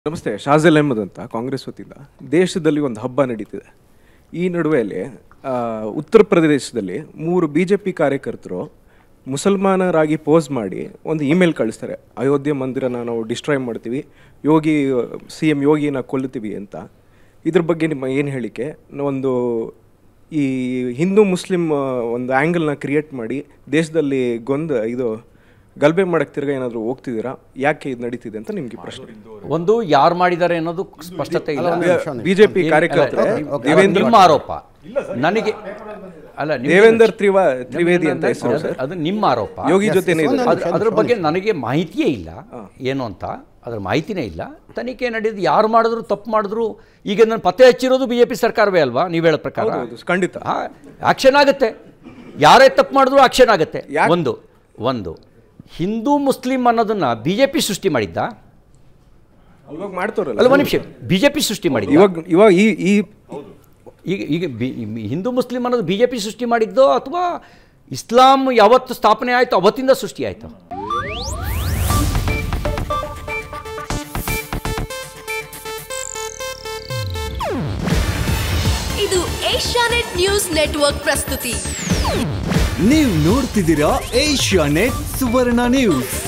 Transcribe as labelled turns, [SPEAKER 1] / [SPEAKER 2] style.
[SPEAKER 1] ನಮಸ್ತೆ ಶಾಜಲ್ ಅಹಮದ್ ಅಂತ ಕಾಂಗ್ರೆಸ್ ವತಿಯಿಂದ ದೇಶದಲ್ಲಿ ಒಂದು ಹಬ್ಬ ನಡೀತಿದೆ ಈ ನಡುವೆಯಲ್ಲಿ ಆ, ಉತ್ತರ ಪ್ರದೇಶದಲ್ಲಿ ಮೂರು ಬಿ ಜೆ ಪಿ ಕಾರ್ಯಕರ್ತರು ಮುಸಲ್ಮಾನರಾಗಿ ಪೋಸ್ ಮಾಡಿ ಒಂದು ಇಮೇಲ್ ಕಳಿಸ್ತಾರೆ ಅಯೋಧ್ಯೆ ಮಂದಿರನ ನಾವು ಡಿಸ್ಟ್ರಾಯ್ ಮಾಡ್ತೀವಿ ಯೋಗಿ ಸಿ ಎಂ ಯೋಗಿನ ಕೊಲ್ಲುತ್ತೀವಿ ಅಂತ ಇದ್ರ ಬಗ್ಗೆ ನಿಮ್ಮ ಏನು ಹೇಳಿಕೆ ಒಂದು ಈ ಹಿಂದೂ ಮುಸ್ಲಿಂ ಆ, ಒಂದು ಆ್ಯಂಗಲ್ನ ಕ್ರಿಯೇಟ್ ಮಾಡಿ ದೇಶದಲ್ಲಿ ಗೊಂದ ಇದು ಗಲಭೆ ಮಾಡಕ್ಕೆ ತಿರ್ಗಾ ಏನಾದರೂ ಹೋಗ್ತಿದ್ದೀರಾ ಯಾಕೆ ಇದು ನಡೀತಿದೆ ಅಂತ ನಿಮಗೆ ಪ್ರಶ್ನೆ
[SPEAKER 2] ಒಂದು ಯಾರು ಮಾಡಿದ್ದಾರೆ ಅನ್ನೋದು ಸ್ಪಷ್ಟತೆ ಇಲ್ಲ
[SPEAKER 1] ಬಿಜೆಪಿ
[SPEAKER 2] ಏನ್-
[SPEAKER 1] ಕಾರ್ಯಕರ್ತರೆ
[SPEAKER 2] ಅಲ್ಲ, ಅದು
[SPEAKER 1] ದೇವೇಂದ್ರ
[SPEAKER 2] ನಿಮ್ಮ ಆರೋಪ ನನಗೆ ಅಲ್ಲ ನಿಮ್ಗೆ-
[SPEAKER 1] ದೇವೇಂದರ್ ತ್ರಿವಾ ತ್ರಿವೇದಿ ಅಂತ ಹೆಸರು
[SPEAKER 2] ಅದು- ಅದು ನಿಮ್ಮ ಆರೋಪ
[SPEAKER 1] ಯೋಗಿ ಜೊತೆನೇ ಇದೆ
[SPEAKER 2] ಅದ್- ಅದ್ರ ಬಗ್ಗೆ ನನಗೆ ಮಾಹಿತಿಯೇ ಇಲ್ಲ ಏನು ಅಂತ ಅದ್ರ ಮಾಹಿತಿನೇ ಇಲ್ಲ ತನಿಖೆ ನಡೆದು ಯಾರು ಮಾಡಿದ್ರು ತಪ್ಪು ಮಾಡಿದ್ರು ಈಗ ನಾನು ಪತ್ತೆ ಹಚ್ಚಿರೋದು ಬಿ ಜೆ ಪಿ ಸರ್ಕಾರವೇ ಅಲ್ವಾ ನೀವು ಹೇಳೋ ಪ್ರಕಾರ
[SPEAKER 1] ಹೌದು, ಖಂಡಿತ
[SPEAKER 2] ಆಕ್ಷನ್ ಆಗುತ್ತೆ ಯಾರೇ ತಪ್ಪು ಮಾಡಿದ್ರು ಆಕ್ಷನ್ ಆಗುತ್ತೆ
[SPEAKER 1] ಯಾಕ್-
[SPEAKER 2] ಒಂದು ಒಂದು ಹಿಂದೂ ಮುಸ್ಲಿಂ ಅನ್ನೋದನ್ನ ಬಿ ಜೆ ಪಿ ಸೃಷ್ಟಿ ಮಾಡಿದ್ದ
[SPEAKER 1] ಇವಾಗ ಮಾಡ್ತಾರಲ್ಲ
[SPEAKER 2] ಅಲ್ಲ ಒಂದು ನಿಮಿಷ ಬಿ ಜೆ ಪಿ ಸೃಷ್ಟಿ ಮಾಡಿದ್ದ
[SPEAKER 1] ಇವಾಗ ಇವಾಗ ಈ ಈ
[SPEAKER 2] ಈಗ ಈಗ ಬಿ- ಹಿಂದೂ ಮುಸ್ಲಿಂ ಅನ್ನೋದು ಬಿ ಜೆ ಪಿ ಸೃಷ್ಟಿ ಮಾಡಿದ್ದೋ ಅಥವಾ ಇಸ್ಲಾಂ ಯಾವತ್ತು ಸ್ಥಾಪನೆ ಆಯಿತು ಅವತ್ತಿಂದ ಸೃಷ್ಟಿ ಆಯಿತು
[SPEAKER 3] ಇದು ಏಷ್ಯಾನೆಟ್ ನ್ಯೂಸ್ ನೆಟ್ವರ್ಕ್ ಪ್ರಸ್ತುತಿ
[SPEAKER 4] ನೀವು ನೋಡ್ತಿದ್ದೀರಾ ಏಷ್ಯಾ ನೆಟ್ ಸುವರ್ಣ ನ್ಯೂಸ್